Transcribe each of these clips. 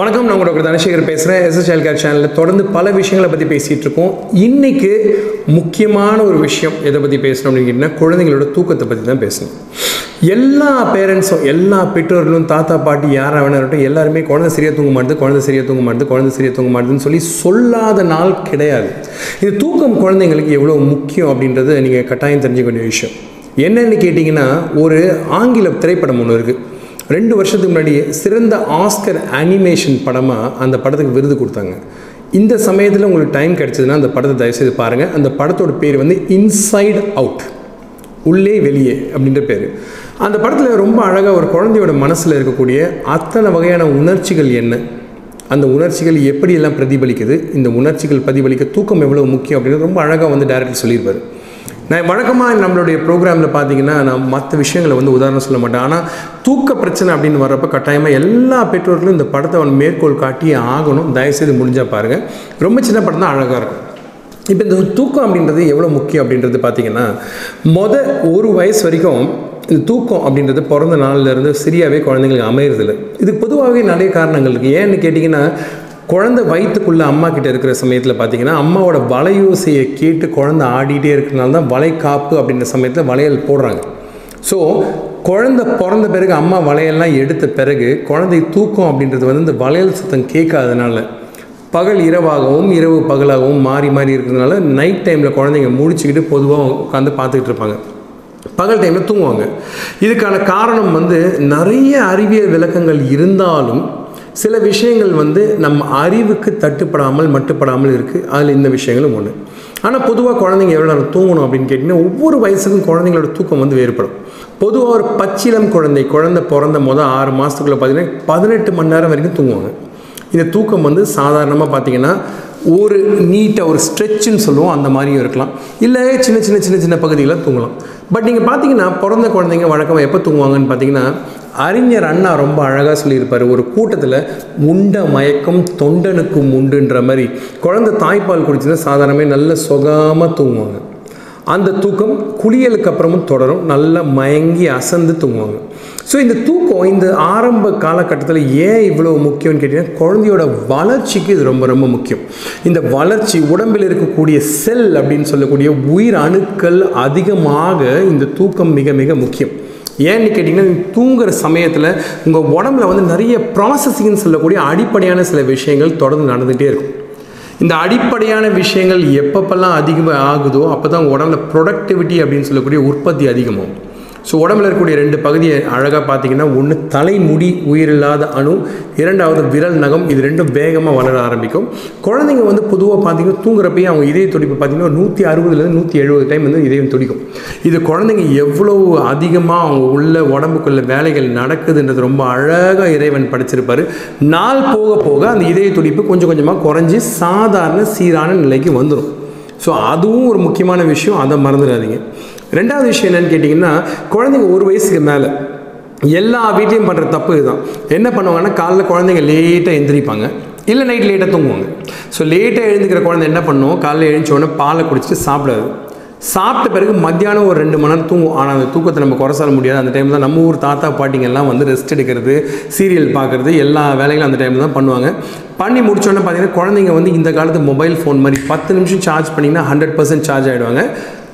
வணக்கம் நான் உங்களோட தனசேகர் பேசுகிறேன் எஸ்எஸ்எல் கேர் சேனலில் தொடர்ந்து பல விஷயங்களை பற்றி பேசிகிட்டு இருக்கோம் இன்றைக்கி முக்கியமான ஒரு விஷயம் எதை பற்றி பேசணும் அப்படின்னு கேட்டிங்கன்னா குழந்தைங்களோட தூக்கத்தை பற்றி தான் பேசணும் எல்லா பேரண்ட்ஸும் எல்லா பெற்றோர்களும் தாத்தா பாட்டி யாராக வேணா இருக்கட்டும் எல்லாருமே குழந்தை சரியாக தூங்க மாட்டுது குழந்தை சரியாக தூங்க மாட்டுது குழந்தை சரியாக தூங்க மாட்டுதுன்னு சொல்லி சொல்லாத நாள் கிடையாது இது தூக்கம் குழந்தைங்களுக்கு எவ்வளோ முக்கியம் அப்படின்றது நீங்கள் கட்டாயம் தெரிஞ்சுக்க வேண்டிய விஷயம் என்னன்னு கேட்டிங்கன்னா ஒரு ஆங்கில திரைப்படம் ஒன்று இருக்குது ரெண்டு வருஷத்துக்கு முன்னாடி சிறந்த ஆஸ்கர் அனிமேஷன் படமாக அந்த படத்துக்கு விருது கொடுத்தாங்க இந்த சமயத்தில் உங்களுக்கு டைம் கிடைச்சதுன்னா அந்த படத்தை தயவுசெய்து பாருங்கள் அந்த படத்தோட பேர் வந்து இன்சைட் அவுட் உள்ளே வெளியே அப்படின்ற பேர் அந்த படத்தில் ரொம்ப அழகாக ஒரு குழந்தையோட மனசில் இருக்கக்கூடிய அத்தனை வகையான உணர்ச்சிகள் என்ன அந்த உணர்ச்சிகள் எப்படியெல்லாம் பிரதிபலிக்குது இந்த உணர்ச்சிகள் பிரதிபலிக்க தூக்கம் எவ்வளோ முக்கியம் அப்படின்னு ரொம்ப அழகாக வந்து டேரக்டர் சொல்லியிருப்பார் நான் வழக்கமாக நம்மளுடைய ப்ரோக்ராமில் பார்த்தீங்கன்னா நான் மற்ற விஷயங்களை வந்து உதாரணம் சொல்ல மாட்டேன் ஆனால் தூக்க பிரச்சனை அப்படின்னு வர்றப்ப கட்டாயமாக எல்லா பெற்றோர்களும் இந்த படத்தை அவன் மேற்கோள் காட்டி ஆகணும் தயவுசெய்து முடிஞ்சால் பாருங்கள் ரொம்ப சின்ன படம் தான் அழகாக இருக்கும் இப்போ இந்த தூக்கம் அப்படின்றது எவ்வளோ முக்கியம் அப்படின்றது பார்த்தீங்கன்னா மொத ஒரு வயசு வரைக்கும் இந்த தூக்கம் அப்படின்றது பிறந்த நாள்லேருந்து சரியாகவே குழந்தைங்களுக்கு அமையறதில்ல இதுக்கு பொதுவாகவே நிறைய காரணங்கள் இருக்குது ஏன்னு கேட்டிங்கன்னா குழந்தை வயிற்றுக்குள்ளே அம்மா கிட்ட இருக்கிற சமயத்தில் பார்த்தீங்கன்னா அம்மாவோட வலையோசையை கேட்டு குழந்தை ஆடிட்டே இருக்கிறனால தான் வளைகாப்பு அப்படின்ற சமயத்தில் வளையல் போடுறாங்க ஸோ குழந்தை பிறந்த பிறகு அம்மா வளையல்லாம் எடுத்த பிறகு குழந்தை தூக்கம் அப்படின்றது வந்து இந்த வளையல் சத்தம் கேட்காதனால பகல் இரவாகவும் இரவு பகலாகவும் மாறி மாறி இருக்கிறதுனால நைட் டைமில் குழந்தைங்க முடிச்சுக்கிட்டு பொதுவாக உட்காந்து பார்த்துக்கிட்டு இருப்பாங்க பகல் டைமில் தூங்குவாங்க இதுக்கான காரணம் வந்து நிறைய அறிவியல் விளக்கங்கள் இருந்தாலும் சில விஷயங்கள் வந்து நம்ம அறிவுக்கு தட்டுப்படாமல் மட்டுப்படாமல் இருக்குது அதில் இந்த விஷயங்களும் ஒன்று ஆனால் பொதுவாக குழந்தைங்க எவ்வளோ நேரம் தூங்கணும் அப்படின்னு கேட்டிங்கன்னா ஒவ்வொரு வயசுக்கும் குழந்தைங்களோட தூக்கம் வந்து வேறுபடும் பொதுவாக ஒரு பச்சிலம் குழந்தை குழந்தை பிறந்த மொதல் ஆறு மாதத்துக்குள்ளே பார்த்தீங்கன்னா பதினெட்டு மணி நேரம் வரைக்கும் தூங்குவாங்க இந்த தூக்கம் வந்து சாதாரணமாக பார்த்தீங்கன்னா ஒரு நீட்டாக ஒரு ஸ்ட்ரெச்சுன்னு சொல்லுவோம் அந்த மாதிரியும் இருக்கலாம் இல்லை சின்ன சின்ன சின்ன சின்ன பகுதிகளில் தூங்கலாம் பட் நீங்கள் பார்த்தீங்கன்னா பிறந்த குழந்தைங்க வழக்கமாக எப்போ தூங்குவாங்கன்னு பார்த்தீங்கன்னா அறிஞர் அண்ணா ரொம்ப அழகாக சொல்லியிருப்பார் ஒரு கூட்டத்தில் உண்ட மயக்கம் தொண்டனுக்கும் உண்டுன்ற மாதிரி குழந்தை தாய்ப்பால் குடிச்சுன்னா சாதாரணமே நல்ல சுகமாக தூங்குவாங்க அந்த தூக்கம் குளியலுக்கு அப்புறமும் தொடரும் நல்லா மயங்கி அசந்து தூங்குவாங்க ஸோ இந்த தூக்கம் இந்த ஆரம்ப காலகட்டத்தில் ஏன் இவ்வளோ முக்கியம்னு கேட்டிங்கன்னா குழந்தையோட வளர்ச்சிக்கு இது ரொம்ப ரொம்ப முக்கியம் இந்த வளர்ச்சி உடம்பில் இருக்கக்கூடிய செல் அப்படின்னு சொல்லக்கூடிய உயிர் அணுக்கள் அதிகமாக இந்த தூக்கம் மிக மிக முக்கியம் ஏன்னு கேட்டிங்கன்னா நீங்க தூங்குற சமயத்தில் உங்கள் உடம்புல வந்து நிறைய ப்ராசஸிங்னு சொல்லக்கூடிய அடிப்படையான சில விஷயங்கள் தொடர்ந்து நடந்துகிட்டே இருக்கும் இந்த அடிப்படையான விஷயங்கள் எப்பப்பெல்லாம் அதிகமாக ஆகுதோ அப்போ தான் உடம்புல ப்ரொடக்டிவிட்டி அப்படின்னு சொல்லக்கூடிய உற்பத்தி அதிகமாகும் ஸோ உடம்புல இருக்கக்கூடிய ரெண்டு பகுதியை அழகாக பார்த்தீங்கன்னா ஒன்று தலைமுடி உயிரில்லாத அணு இரண்டாவது விரல் நகம் இது ரெண்டும் வேகமாக வளர ஆரம்பிக்கும் குழந்தைங்க வந்து பொதுவாக பார்த்தீங்கன்னா தூங்குறப்பயே அவங்க இதய துடிப்பு பார்த்தீங்கன்னா நூற்றி அறுபதுலேருந்து நூற்றி எழுபது டைம் வந்து இதயம் துடிக்கும் இது குழந்தைங்க எவ்வளோ அதிகமாக அவங்க உள்ள உடம்புக்குள்ள வேலைகள் நடக்குதுன்றது ரொம்ப அழகாக இறைவன் படைச்சிருப்பாரு நாள் போக போக அந்த இதய துடிப்பு கொஞ்சம் கொஞ்சமாக குறைஞ்சி சாதாரண சீரான நிலைக்கு வந்துடும் ஸோ அதுவும் ஒரு முக்கியமான விஷயம் அதை மறந்துடாதீங்க ரெண்டாவது விஷயம் என்னன்னு கேட்டிங்கன்னா குழந்தைங்க ஒரு வயசுக்கு மேலே எல்லா வீட்லேயும் பண்ணுற தப்பு இதுதான் என்ன பண்ணுவாங்கன்னா காலைல குழந்தைங்க லேட்டாக எந்திரிப்பாங்க இல்லை நைட் லேட்டாக தூங்குவாங்க ஸோ லேட்டாக எழுந்துக்கிற குழந்தை என்ன பண்ணும் காலைல எழுந்த உடனே பாலை குடிச்சிட்டு சாப்பிடாது சாப்பிட்ட பிறகு மத்தியானம் ஒரு ரெண்டு மணி நேரம் தூங்கும் ஆனால் அந்த தூக்கத்தை நம்ம குறை சொல்ல முடியாது அந்த டைம் தான் நம்ம ஊர் தாத்தா பாட்டிங்க எல்லாம் வந்து ரெஸ்ட் எடுக்கிறது சீரியல் பார்க்குறது எல்லா வேலைகளும் அந்த டைமில் தான் பண்ணுவாங்க பண்ணி முடிச்சோடனே பார்த்தீங்கன்னா குழந்தைங்க வந்து இந்த காலத்து மொபைல் ஃபோன் மாதிரி பத்து நிமிஷம் சார்ஜ் பண்ணிங்கன்னா ஹண்ட்ரட் பர்சன்ட் சார்ஜ் ஆகிடுவாங்க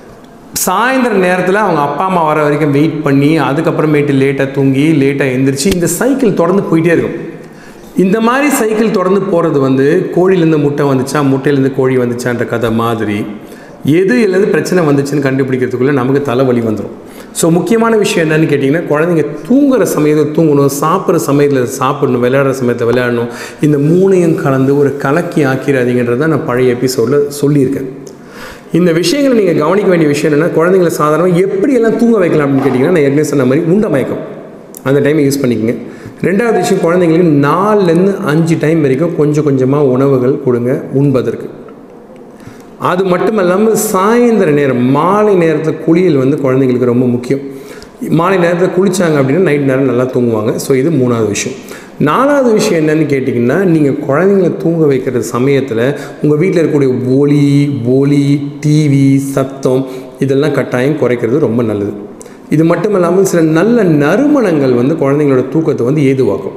சாயந்தர நேரத்தில் அவங்க அப்பா அம்மா வர வரைக்கும் வெயிட் பண்ணி அதுக்கப்புறமேட்டு லேட்டாக தூங்கி லேட்டாக எந்திரிச்சு இந்த சைக்கிள் தொடர்ந்து போயிட்டே இருக்கும் இந்த மாதிரி சைக்கிள் தொடர்ந்து போகிறது வந்து கோழிலேருந்து முட்டை வந்துச்சா முட்டையிலேருந்து கோழி வந்துச்சான்ற கதை மாதிரி எது இல்லது பிரச்சனை வந்துச்சுன்னு கண்டுபிடிக்கிறதுக்குள்ளே நமக்கு தலைவலி வந்துடும் ஸோ முக்கியமான விஷயம் என்னன்னு கேட்டிங்கன்னா குழந்தைங்க தூங்குற சமயத்தில் தூங்கணும் சாப்பிட்ற சமயத்தில் சாப்பிடணும் விளையாடுற சமயத்தில் விளையாடணும் இந்த மூணையும் கலந்து ஒரு கலக்கி ஆக்கிறாதீங்கன்றதை நான் பழைய எபிசோடில் சொல்லியிருக்கேன் இந்த விஷயங்களை நீங்கள் கவனிக்க வேண்டிய விஷயம் என்னென்னா குழந்தைங்களை சாதாரணமாக எப்படியெல்லாம் தூங்க வைக்கலாம் அப்படின்னு கேட்டிங்கன்னா நான் ஏற்கனவே சொன்ன மாதிரி உண்ட மயக்கம் அந்த டைமை யூஸ் பண்ணிக்கோங்க ரெண்டாவது விஷயம் குழந்தைங்களுக்கு நாலுலேருந்து அஞ்சு டைம் வரைக்கும் கொஞ்சம் கொஞ்சமாக உணவுகள் கொடுங்க உண்பதற்கு அது மட்டும் இல்லாமல் சாயந்தர நேரம் மாலை நேரத்தில் குளியல் வந்து குழந்தைங்களுக்கு ரொம்ப முக்கியம் மாலை நேரத்தில் குளித்தாங்க அப்படின்னா நைட் நேரம் நல்லா தூங்குவாங்க ஸோ இது மூணாவது விஷயம் நாலாவது விஷயம் என்னன்னு கேட்டிங்கன்னா நீங்கள் குழந்தைங்கள தூங்க வைக்கிற சமயத்தில் உங்கள் வீட்டில் இருக்கக்கூடிய ஒலி ஒலி டிவி சத்தம் இதெல்லாம் கட்டாயம் குறைக்கிறது ரொம்ப நல்லது இது மட்டும் இல்லாமல் சில நல்ல நறுமணங்கள் வந்து குழந்தைங்களோட தூக்கத்தை வந்து ஏதுவாக்கும்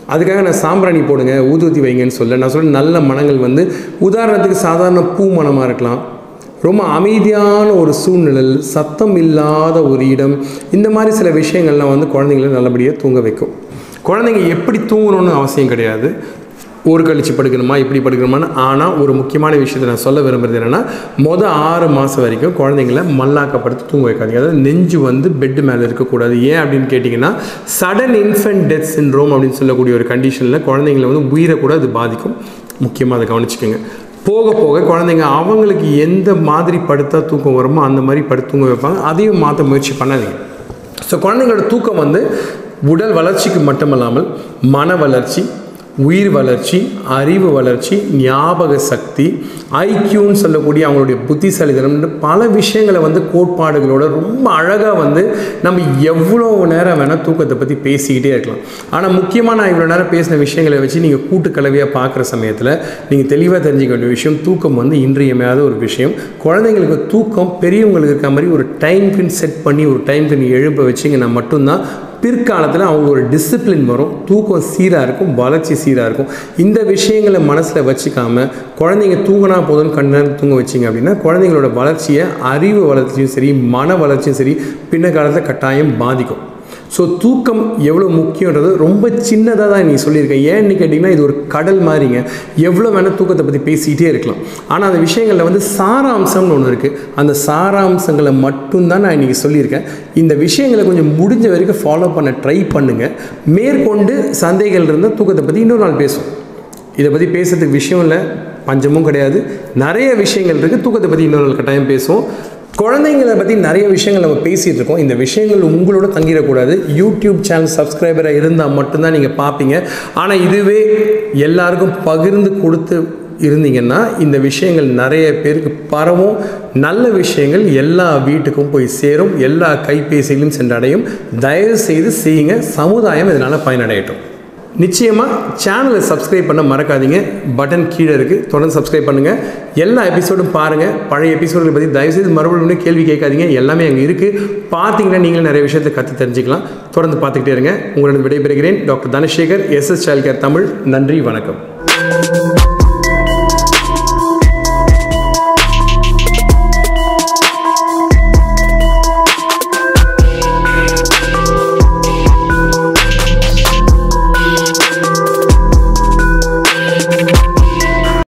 அதுக்காக நான் சாம்பிராணி போடுங்க ஊதுவத்தி வைங்கன்னு சொல்ல நான் சொல்ல நல்ல மனங்கள் வந்து உதாரணத்துக்கு சாதாரண பூ மனமாக இருக்கலாம் ரொம்ப அமைதியான ஒரு சூழ்நிலை சத்தம் இல்லாத ஒரு இடம் இந்த மாதிரி சில விஷயங்கள்லாம் வந்து குழந்தைங்களை நல்லபடியாக தூங்க வைக்கும் குழந்தைங்க எப்படி தூங்கணும்னு அவசியம் கிடையாது ஒரு கழிச்சு படுக்கணுமா இப்படி படுக்கணுமான்னு ஆனால் ஒரு முக்கியமான விஷயத்தை நான் சொல்ல விரும்புறது என்னென்னா மொதல் ஆறு மாதம் வரைக்கும் குழந்தைங்கள மல்லாக்கப்படுத்தி தூங்க வைக்காதீங்க அதாவது நெஞ்சு வந்து பெட்டு மேலே இருக்கக்கூடாது ஏன் அப்படின்னு கேட்டிங்கன்னா சடன் இன்ஃபென்ட் டெத் சின்ரோம் அப்படின்னு சொல்லக்கூடிய ஒரு கண்டிஷனில் குழந்தைங்களை வந்து உயிரை கூட அது பாதிக்கும் முக்கியமாக அதை கவனிச்சுக்கோங்க போக போக குழந்தைங்க அவங்களுக்கு எந்த மாதிரி படுத்தா தூக்கம் வருமோ அந்த மாதிரி படுத்து தூங்க வைப்பாங்க அதையும் மாற்ற முயற்சி பண்ணாதீங்க ஸோ குழந்தைங்களோட தூக்கம் வந்து உடல் வளர்ச்சிக்கு மட்டுமல்லாமல் மன வளர்ச்சி உயிர் வளர்ச்சி அறிவு வளர்ச்சி ஞாபக சக்தி ஐக்கியூன்னு சொல்லக்கூடிய அவங்களுடைய புத்திசாலித்தனம்னு பல விஷயங்களை வந்து கோட்பாடுகளோட ரொம்ப அழகாக வந்து நம்ம எவ்வளோ நேரம் வேணால் தூக்கத்தை பற்றி பேசிக்கிட்டே இருக்கலாம் ஆனால் முக்கியமாக நான் இவ்வளோ நேரம் பேசின விஷயங்களை வச்சு நீங்கள் கூட்டு கலவையாக பார்க்குற சமயத்தில் நீங்கள் தெளிவாக தெரிஞ்சுக்க வேண்டிய விஷயம் தூக்கம் வந்து இன்றியமையாத ஒரு விஷயம் குழந்தைங்களுக்கு தூக்கம் பெரியவங்களுக்கு இருக்க மாதிரி ஒரு டைம் பின் செட் பண்ணி ஒரு டைம் பின் எழுப்ப வச்சிங்கன்னா மட்டும்தான் பிற்காலத்தில் அவங்க ஒரு டிசிப்ளின் வரும் தூக்கம் சீராக இருக்கும் வளர்ச்சி சீராக இருக்கும் இந்த விஷயங்களை மனசில் வச்சுக்காம குழந்தைங்க தூங்கினா போதும் கண்ண நேரம் தூங்க வச்சிங்க அப்படின்னா குழந்தைங்களோட வளர்ச்சியை அறிவு வளர்ச்சியும் சரி மன வளர்ச்சியும் சரி பின்ன காலத்தில் கட்டாயம் பாதிக்கும் ஸோ தூக்கம் எவ்வளோ முக்கியன்றது ரொம்ப சின்னதாக தான் நீ சொல்லியிருக்கேன் ஏன்னு கேட்டிங்கன்னா இது ஒரு கடல் மாதிரிங்க எவ்வளோ வேணால் தூக்கத்தை பற்றி பேசிக்கிட்டே இருக்கலாம் ஆனால் அந்த விஷயங்களில் வந்து சாராம்சம்னு ஒன்று இருக்குது அந்த சாராம்சங்களை மட்டும்தான் நான் இன்றைக்கி சொல்லியிருக்கேன் இந்த விஷயங்களை கொஞ்சம் முடிஞ்ச வரைக்கும் ஃபாலோ பண்ண ட்ரை பண்ணுங்கள் மேற்கொண்டு சந்தேகங்கள் இருந்தால் தூக்கத்தை பற்றி இன்னொரு நாள் பேசுவோம் இதை பற்றி பேசுறதுக்கு விஷயம் இல்லை பஞ்சமும் கிடையாது நிறைய விஷயங்கள் இருக்குது தூக்கத்தை பற்றி இன்னொரு நாள் கட்டாயம் பேசுவோம் குழந்தைங்களை பற்றி நிறைய விஷயங்கள் நம்ம பேசிகிட்டு இருக்கோம் இந்த விஷயங்கள் உங்களோட தங்கிடக்கூடாது யூடியூப் சேனல் சப்ஸ்கிரைபராக இருந்தால் மட்டும்தான் நீங்கள் பார்ப்பீங்க ஆனால் இதுவே எல்லாருக்கும் பகிர்ந்து கொடுத்து இருந்தீங்கன்னா இந்த விஷயங்கள் நிறைய பேருக்கு பரவும் நல்ல விஷயங்கள் எல்லா வீட்டுக்கும் போய் சேரும் எல்லா கைபேசியிலும் சென்றடையும் தயவு செய்து செய்யுங்க சமுதாயம் இதனால் பயனடையட்டும் நிச்சயமாக சேனலை சப்ஸ்கிரைப் பண்ண மறக்காதீங்க பட்டன் கீழே இருக்குது தொடர்ந்து சப்ஸ்கிரைப் பண்ணுங்கள் எல்லா எபிசோடும் பாருங்கள் பழைய எபிசோடுகளை பற்றி தயவுசெய்து மறுபடியும் கேள்வி கேட்காதீங்க எல்லாமே அங்கே இருக்குது பார்த்தீங்கன்னா நீங்களும் நிறைய விஷயத்தை கற்று தெரிஞ்சுக்கலாம் தொடர்ந்து பார்த்துக்கிட்டே இருங்க உங்களிடம் விடைபெறுகிறேன் doctor Dhanasekar SS child care Tamil நன்றி வணக்கம்